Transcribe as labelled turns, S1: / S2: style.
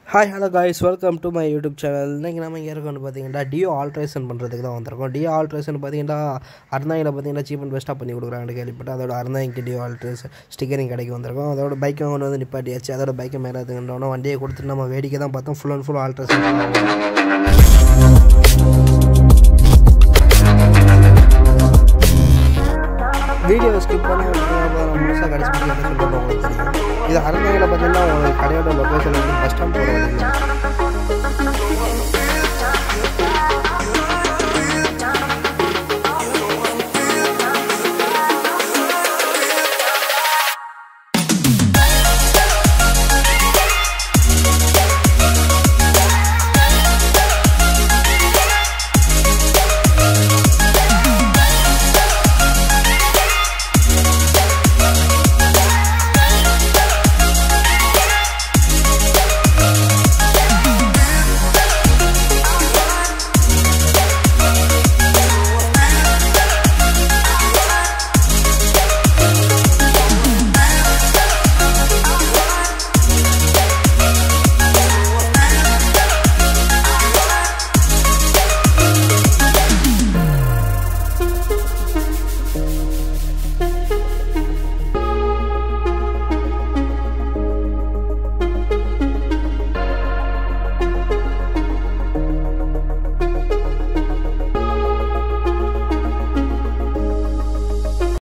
S1: hi hello guys welcome to my YouTube channel இன்றைக்கி நம்ம இங்கே இருக்கோம்னு பார்த்தீங்கன்னா டியோ ஆல்ட்ரேஷன் பண்ணுறதுக்கு தான் வந்திருக்கோம் டியோ ஆல்ட்ரேஷன் பார்த்தீங்கன்னா அருந்தாயில் பார்த்தீங்கன்னா சீப் அண்ட் பெஸ்ட்டாக பண்ணி கொடுக்குறாங்கன்னு கேள்விப்பட்டு அதோட அருந்தாய்க்கு டியோ ஆல்ட்ரேஷன் ஸ்டிக்கரிங் கடைக்கு வந்திருக்கோம் அதோட பைக்கை கொண்டு வந்து நிப்பாட்டியாச்சு அதோட பைக்கை மேலே அதுக்கண்டோம் வண்டியை கொடுத்துட்டு நம்ம வேடிக்கை தான் பார்த்தோம் full and full alteration video skip பண்ணி முழுசாக கடைசி முடியாது சொல்லிட்டு உங்களுக்கு தெரியும் இது அருந்தாயில் பார்த்தீங்கன்னா உங்களுக்கு கடையோட லொக்கேஷன் வந்து பஸ் ஸ்டாண்ட் போகிற வழியில்